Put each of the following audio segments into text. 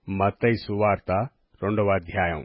మత్తయి సువార్త రెండవ అధ్యాయం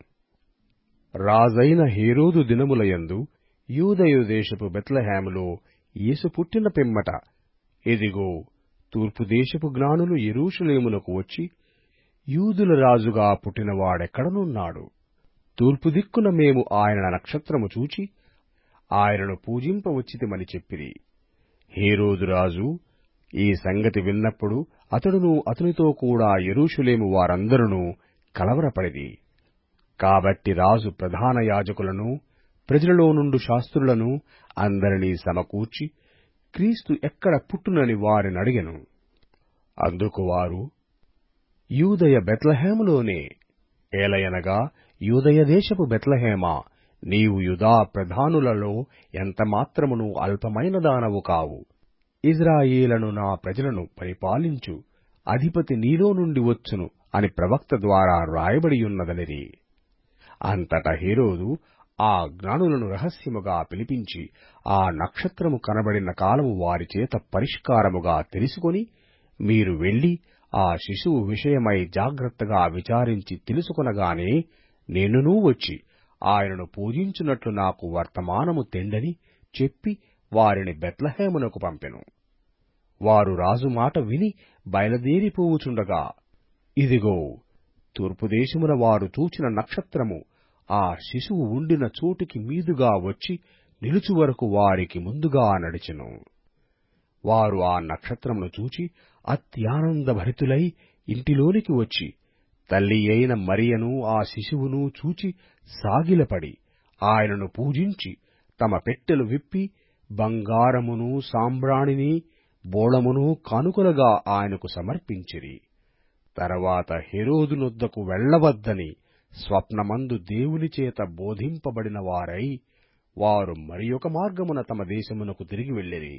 రాజైన హేరోదు దినములయందు యూదయ దేశపు బెత్లెహేములో యేసు పుట్టిన పిమ్మట ఇదిగో తూర్పు దేశపు జ్ఞానులు యెరూషలేమునకు వచ్చి యూదుల రాజుగా పుట్టినవాడెక్కడనున్నాడు తూర్పు దిక్కున మేము ఆయన నక్షత్రము చూచి ఆయనను పూజింపవచ్చితిమని చెప్పిరి హేరోదు రాజు ఈ సంగతి విన్నప్పుడు అతడును అతనితో కూడా యెరూషలేము వారందరును కలవరపడిరి కాబట్టి రాజు ప్రధాన యాజకులను ప్రజలలో నుండు శాస్త్రులను అందరినీ సమకూర్చి క్రీస్తు ఎక్కడ పుట్టునని వారినడిగెను అందుకు వారు యూదయ బెత్లెహేములోనే ఏలయనగా యూదయ దేశపు బెత్లెహేమా నీవు యూదా ప్రధానులలో ఎంతమాత్రమును అల్పమైన దానవు కావు ఇజ్రాయేలను నా ప్రజలను పరిపాలించు అధిపతి నీలో నుండి వచ్చును అని ప్రవక్త ద్వారా రాయబడియున్నదనిరి అంతట హేరోదు ఆ జ్ఞానులను రహస్యముగా పిలిపించి ఆ నక్షత్రము కనబడిన కాలము వారి చేత పరిష్కారముగా తెలుసుకొని మీరు వెళ్లి ఆ శిశువు విషయమై జాగ్రత్తగా విచారించి తెలుసుకొనగానే నేనునూ వచ్చి ఆయనను పూజించున్నట్లు నాకు వర్తమానము తెండని చెప్పి వారిని బెత్లెహేమునకు పంపెను వారు రాజు మాట విని బయలుదేరిపోవుచుండగా ఇదిగో తూర్పు దేశమున వారు చూచిన నక్షత్రము ఆ శిశువు ఉండిన చోటికి మీదుగా వచ్చి నిలుచు వరకు వారికి ముందుగా నడిచెను వారు ఆ నక్షత్రమును చూచి అత్యానందభరితులై ఇంటిలోనికి వచ్చి తల్లి అయిన మరియను ఆ శిశువును చూచి సాగిలపడి ఆయనను పూజించి తమ పెట్టెలు విప్పి బంగారమును సాంబ్రాణిని బోళమును కానుకలుగా ఆయనకు సమర్పించిరి తర్వాత హెరోదునొద్దకు వెళ్లవద్దని స్వప్నమందు దేవుని చేత బోధింపబడిన వారై వారు మరి ఒక మార్గమున తమ దేశమునకు తిరిగి వెళ్ళిరి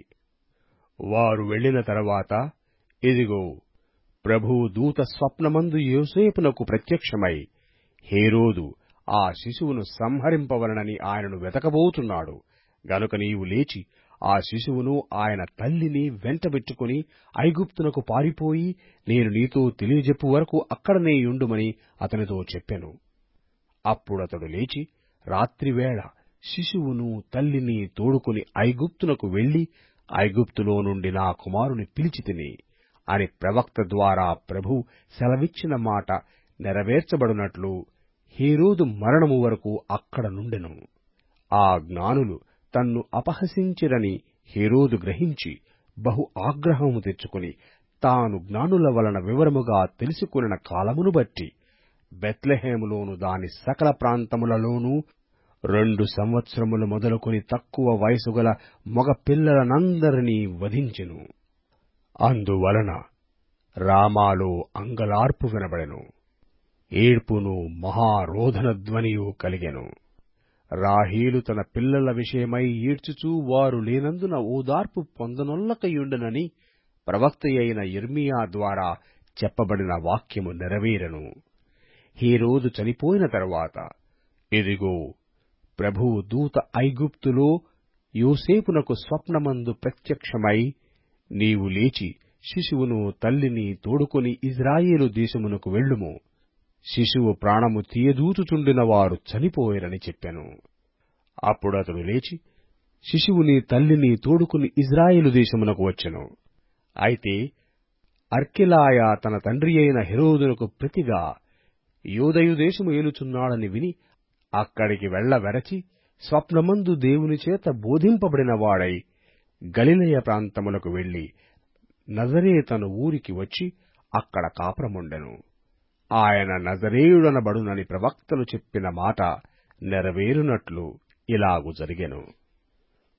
వారు వెళ్లిన తరువాత ఇదిగో ప్రభువు దూత స్వప్నమందు యోసేపునకు ప్రత్యక్షమై హేరోదు ఆ శిశువును సంహరింపవలనని ఆయనను వెతకబోతున్నాడు గనుక నీవు లేచి ఆ శిశువును ఆయన తల్లిని వెంటబెట్టుకుని ఐగుప్తునకు పారిపోయి నేను నీతో తెలియజెప్పు వరకు అక్కడనే యుండుమని అతనితో చెప్పెను అప్పుడతడు లేచి రాత్రివేళ శిశువును తల్లిని తోడుకుని ఐగుప్తునకు వెళ్లి ఐగుప్తులో నుండి నా కుమారుని పిలిచితిని అని ప్రవక్త ద్వారా ప్రభు సెలవిచ్చిన మాట నెరవేర్చబడినట్లు హేరోదు మరణము వరకు అక్కడ నుండెను ఆ జ్ఞానులు తన్ను అపహసించిరని హేరోదు గ్రహించి బహు ఆగ్రహము తెచ్చుకుని తాను జ్ఞానుల వలన వివరముగా తెలుసుకున్న కాలమును బట్టి బెత్లెహేములోను దాని సకల ప్రాంతములలోనూ రెండు సంవత్సరములు మొదలుకొని తక్కువ వయసు గల మగ పిల్లలనందరినీ వధించెను అందువలన రామాలో అంగలార్పు వినబడెను ఏడ్పును మహారోధన ధ్వనియు కలిగెను రాహేలు తన పిల్లల విషయమై ఈడ్చుచూ వారు లేనందున ఓదార్పు పొందనొల్లకయుండెనని ప్రవక్తయైన ఇర్మియా ద్వారా చెప్పబడిన వాక్యము నెరవేరెను హేరోదు చనిపోయిన తరువాత ఇదిగో ప్రభువు దూత ఐగుప్తులో యోసేపునకు స్వప్నమందు ప్రత్యక్షమై నీవు లేచి శిశువును తల్లిని తోడుకొని ఇజ్రాయేలు దేశమునకు వెళ్ళుము శిశువు ప్రాణము తీయదూచుచుండిన వారు చనిపోయిరని చెప్పెను అప్పుడతడు లేచి శిశువుని తల్లిని తోడుకుని ఇజ్రాయేలు దేశమునకు వచ్చెను అయితే అర్కెలాయ తన తండ్రి అయిన హెరోదునకు ప్రతిగా యోదయు దేశము ఏలుచున్నాడని విని అక్కడికి వెళ్ల వెరచి స్వప్నమందు దేవుని చేత బోధింపబడిన వాడై గలిలయ ప్రాంతములకు వెళ్లి నజరేతను ఊరికి వచ్చి అక్కడ కాపురముండెను ఆయన నజరేయుడనబడునని ప్రవక్తలు చెప్పిన మాట నెరవేరునట్లు ఇలాగు జరిగెను